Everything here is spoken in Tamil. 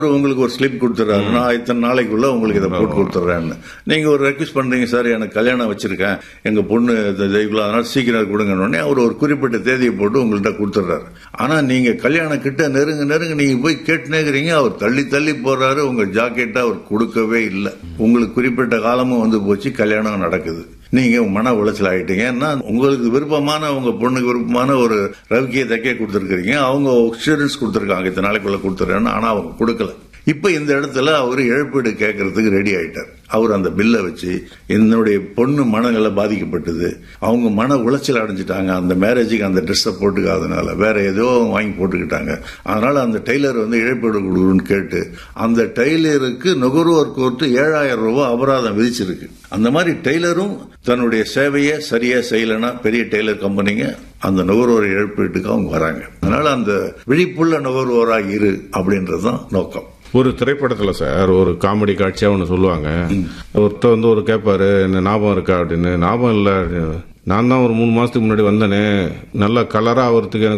உங்களுக்கு ஒரு ஸ்லிப் கொடுத்துறாரு நான் இத்தனை நாளைக்குள்ள உங்களுக்கு இதை போட்டு கொடுத்துட்றேன்னு நீங்க ஒரு ரெக்வஸ்ட் பண்றீங்க சார் எனக்கு கல்யாணம் வச்சிருக்கேன் எங்க பொண்ணு இந்த தெய்வம் அதனால சீக்கிரம் கொடுங்கன்னு உடனே அவர் ஒரு குறிப்பிட்ட தேதியை போட்டு உங்கள்கிட்ட கொடுத்துட்றாரு ஆனா நீங்க கல்யாணம் கிட்ட நெருங்க நெருங்க நீங்க போய் கேட்டுனேங்கிறீங்க அவர் தள்ளி தள்ளி போறாரு உங்க ஜாக்கெட்டை அவர் கொடுக்கவே இல்லை உங்களுக்கு குறிப்பிட்ட காலமும் வந்து போச்சு கல்யாணம் நடக்குது நீங்க மன உளைச்சல் ஆயிட்டீங்க ஏன்னா உங்களுக்கு விருப்பமான உங்க பொண்ணுக்கு விருப்பமான ஒரு ரவிக்கியை தைக்க கொடுத்துருக்கீங்க அவங்க எக்ஸ்பீரியன்ஸ் கொடுத்துருக்காங்க இத்தனை நாளைக்குள்ள கொடுத்துருக்கேன்னு ஆனா அவங்க கொடுக்கல இப்ப இந்த இடத்துல அவர் இழப்பீடு கேட்கறதுக்கு ரெடி ஆயிட்டார் அவர் அந்த பில்லை வச்சு என்னுடைய பொண்ணு மனநிலை பாதிக்கப்பட்டது அவங்க மன உளைச்சல் அடைஞ்சிட்டாங்க அந்த மேரேஜுக்கு அந்த ட்ரெஸ்ஸை போட்டுக்காதனால வேற ஏதோ வாங்கி போட்டுக்கிட்டாங்க அதனால அந்த டெய்லர் வந்து இழப்பீடு கொடுக்கணும்னு கேட்டு அந்த டெய்லருக்கு நுகர்வோர் கோர்ட்டு ஏழாயிரம் ரூபாய் அபராதம் விதிச்சிருக்கு அந்த மாதிரி டெய்லரும் தன்னுடைய சேவையை சரியா செய்யலைன்னா பெரிய டெய்லர் கம்பெனிங்க அந்த நுகர்வோர் இழப்பீட்டுக்கு அவங்க வராங்க அதனால அந்த விழிப்புள்ள நுகர்வோராக இரு அப்படின்றது தான் நோக்கம் ஒரு திரைப்படத்துல சார் ஒரு காமெடி காட்சியா ஒன்று சொல்லுவாங்க ஒருத்தர் வந்து ஒரு கேட்பாரு என்ன ஞாபகம் இருக்கா அப்படின்னு ஞாபகம் இல்லை நான் தான் ஒரு மூணு மாசத்துக்கு முன்னாடி வந்தேனே நல்ல கலரா ஆகிறதுக்கு எனக்கு